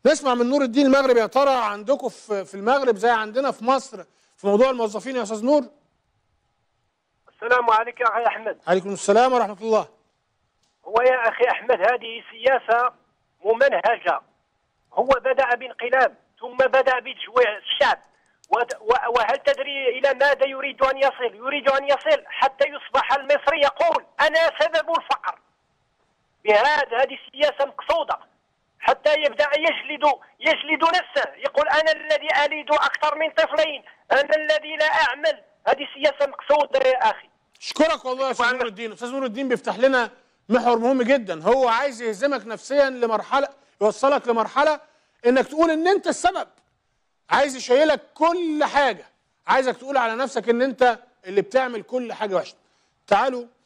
نسمع من نور الدين المغرب يا ترى عندكم في في المغرب زي عندنا في مصر في موضوع الموظفين يا استاذ نور السلام عليك يا اخي احمد عليكم السلام ورحمه الله هو يا اخي احمد هذه سياسه ممنهجه هو بدا بانقلاب ثم بدا بتجويع الشعب ود- و- وهل تدري الى ماذا يريد ان يصل؟ يريد ان يصل حتى يصبح المصري يقول انا سبب الفقر. بهذا هذه السياسه مقصوده حتى يبدا يجلد يجلد نفسه يقول انا الذي الد اكثر من طفلين انا الذي لا اعمل هذه سياسه مقصوده يا اخي اشكرك والله يا استاذ وعندك- نور الدين استاذ نور الدين بيفتح لنا محور مهم جدا هو عايز يهزمك نفسيا لمرحله يوصلك لمرحله انك تقول ان انت السبب عايز يشيلك كل حاجه عايزك تقول على نفسك ان انت اللي بتعمل كل حاجه وحشه تعالوا